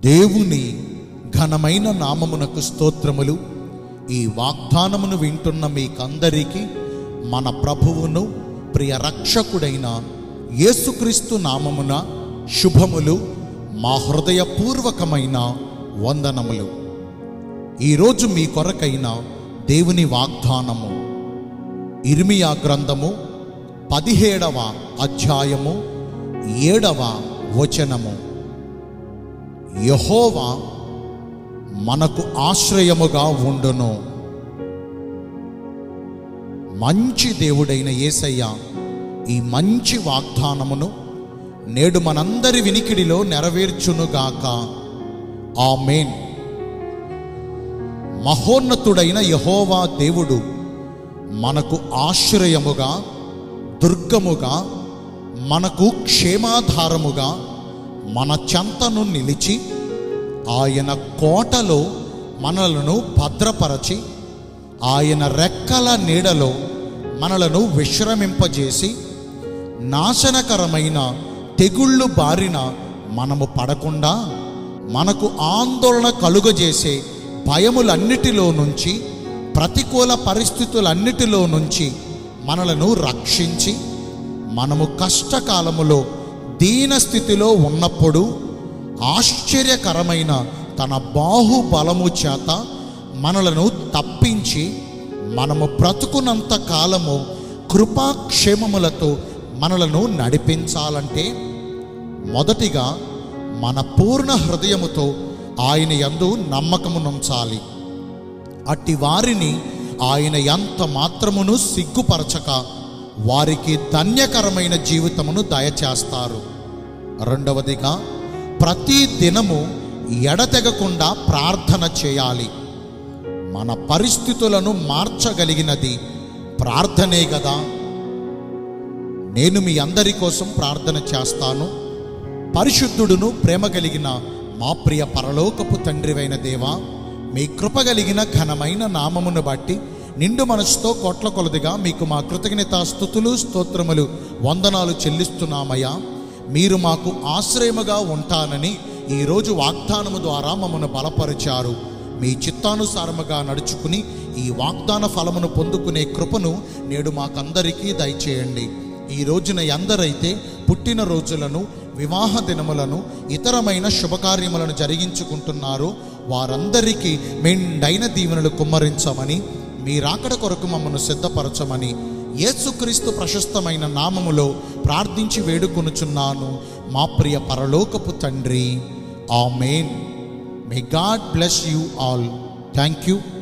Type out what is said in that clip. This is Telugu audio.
దేవుని ఘనమైన నామమునకు స్తోత్రములు ఈ వాగ్దానమును వింటున్న మీకందరికీ మన ప్రభువును ప్రియ రక్షకుడైన యేసుక్రీస్తు నామమున శుభములు మా హృదయపూర్వకమైన వందనములు ఈరోజు మీ కొరకైన దేవుని వాగ్దానము ఇర్మియా గ్రంథము పదిహేడవ అధ్యాయము ఏడవ వచనము యహోవా మనకు ఆశ్రయముగా ఉండును మంచి దేవుడైన యేసయ్య ఈ మంచి వాగ్దానమును నేడు మనందరి వినికిడిలో నెరవేర్చునుగాక ఆమేన్ మహోన్నతుడైన యహోవా దేవుడు మనకు ఆశ్రయముగా దుర్గముగా మనకు క్షేమాధారముగా మన చెంతను నిలిచి ఆయన కోటలో మనలను భద్రపరచి ఆయన రెక్కల నీడలో మనలను విశ్రమింపజేసి నాశనకరమైన తెగుళ్ళు బారిన మనము పడకుండా మనకు ఆందోళన కలుగజేసే భయములన్నిటిలో నుంచి ప్రతికూల పరిస్థితులన్నిటిలో నుంచి మనలను రక్షించి మనము కష్టకాలములో దీన స్థితిలో ఉన్నప్పుడు ఆశ్చర్యకరమైన తన బాహుబలము చేత మనలను తప్పించి మనము బ్రతుకునంత కాలము కృపాక్షేమములతో మనలను నడిపించాలంటే మొదటిగా మన పూర్ణ హృదయముతో ఆయన యందు నమ్మకమునుంచాలి అట్టి వారిని ఆయన ఎంత మాత్రమును సిగ్గుపరచక వారికి ధన్యకరమైన జీవితమును దయచేస్తారు రెండవదిగా ప్రతి దినము ఎడతెగకుండా ప్రార్థన చేయాలి మన పరిస్థితులను మార్చగలిగినది ప్రార్థనే కదా నేను మీ అందరి కోసం ప్రార్థన చేస్తాను పరిశుద్ధుడును ప్రేమ కలిగిన మా ప్రియ పరలోకపు తండ్రివైన దేవా మీ కృప కలిగిన ఘనమైన నామమును బట్టి నిండు మనసుతో కోట్ల కొలదిగా మీకు మా కృతజ్ఞత స్థుతులు స్తోత్రములు వందనాలు చెల్లిస్తున్నామయ్యా మీరు మాకు ఆశ్రయముగా ఉంటానని ఈరోజు వాగ్దానము ద్వారా మమ్మను బలపరిచారు మీ చిత్తానుసారముగా నడుచుకుని ఈ వాగ్దాన ఫలమును పొందుకునే కృపను నేడు మాకందరికీ దయచేయండి ఈ రోజున ఎందరైతే పుట్టిన రోజులను వివాహ దినములను ఇతరమైన శుభకార్యములను జరిగించుకుంటున్నారో వారందరికీ మెండైన దీవెనలు కుమ్మరించమని మీ రాకడ కొరకు మమ్మను సిద్ధపరచమని యేసుక్రీస్తు ప్రశస్తమైన నామములో ప్రార్థించి వేడుకొనుచున్నాను మా ప్రియ పరలోకపు తండ్రి amen may God bless you all thank you